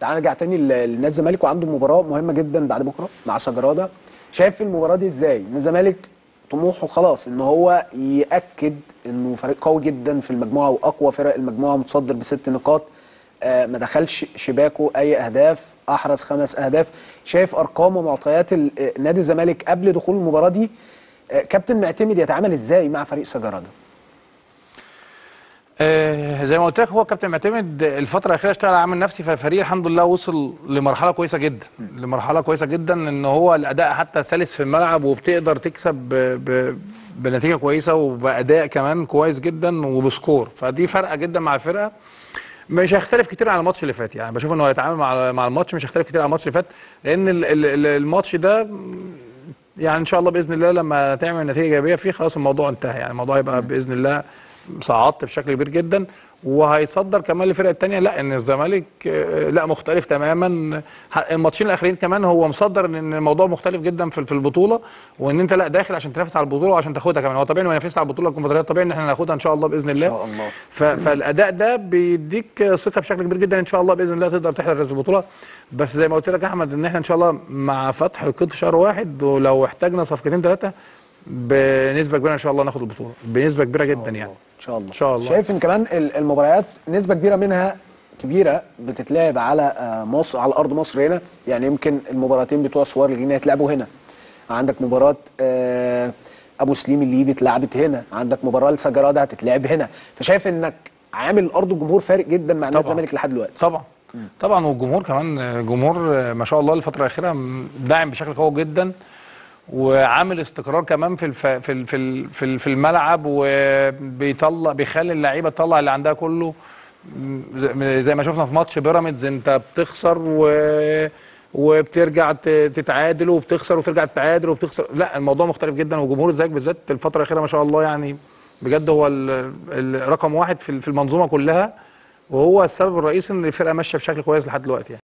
تعال نرجع تاني ل- لنادي الزمالك وعنده مباراه مهمه جدا بعد بكره مع سجراده شايف المباراه دي ازاي ان الزمالك طموحه خلاص ان هو ياكد انه فريق قوي جدا في المجموعه واقوى فرق المجموعه متصدر بست نقاط آه، ما دخلش شباكه اي اهداف احرز خمس اهداف شايف ارقام ومعطيات ال- آه، نادي الزمالك قبل دخول المباراه دي آه، كابتن معتمد يتعامل ازاي مع فريق سجراده آه زي ما قلت لك هو كابتن معتمد الفترة الأخيرة اشتغل على عامل نفسي فالفريق الحمد لله وصل لمرحلة كويسة جدا لمرحلة كويسة جدا ان هو الأداء حتى سلس في الملعب وبتقدر تكسب ب... ب... بنتيجة كويسة وبأداء كمان كويس جدا وبسكور فدي فارقة جدا مع الفرقة مش هيختلف كتير عن الماتش اللي فات يعني بشوف انه هيتعامل مع مع الماتش مش هيختلف كتير عن الماتش اللي فات لان ال- ال- ال- الماتش ده يعني ان شاء الله باذن الله لما تعمل نتيجه ايجابيه فيه خلاص الموضوع انتهى يعني الموضوع يبقى باذن الله صعدت بشكل كبير جدا وهيصدر كمان للفرق الثانيه لا ان الزمالك آه، لا مختلف تماما ح- الماتشين الاخرين كمان هو مصدر ان الموضوع مختلف جدا في في البطوله وان انت لا داخل عشان تنافس على البطوله وعشان تاخدها كمان هو طبيعي ما ينافسش على البطوله الكونفدراليه طبيعي ان احنا ناخدها ان شاء الله باذن الله ان شاء الله ف... فالاداء ده بيديك ثقه بشكل كبير جدا ان شاء الله باذن الله تقدر تحرز البطوله بس زي ما قلت لك يا احمد ان احنا ان شاء الله مع فتح القيد في شهر واحد ولو احتاجنا صفقتين ثلاثه بنسبه كبيره ان شاء الله ناخد البطوله بنسبه كبيره جدا يعني ان شاء الله إن شاء الله. شايف ان كمان ال- المباريات نسبه كبيره منها كبيره بتتلعب على آه، مصر على ارض مصر هنا يعني يمكن المباراتين بتوع سوار الجنيه هيتلعبوا هنا عندك مباراه آه، ابو سليم الليبي اتلعبت هنا عندك مباراه لسجراده هتتلعب هنا فشايف انك عامل ارض الجمهور فارق جدا مع نادي طبعاً. الزمالك لحد دلوقتي طبعا طبعا والجمهور كمان جمهور ما شاء الله الفتره الاخيره داعم بشكل قوي جدا وعامل استقرار كمان في الف... في ال- في ال- في ال- في الملعب وبيطلع بيخلي اللعيبه تطلع اللي عندها كله زي- زي ما شفنا في ماتش بيراميدز انت بتخسر و وبترجع ت- تتعادل وبتخسر وترجع تتعادل وبتخسر لا الموضوع مختلف جدا وجمهور الزمالك بالذات الفتره الاخيره ما شاء الله يعني بجد هو ال- ال- رقم واحد في في المنظومه كلها وهو السبب الرئيسي ان الفرقه ماشيه بشكل كويس لحد دلوقتي يعني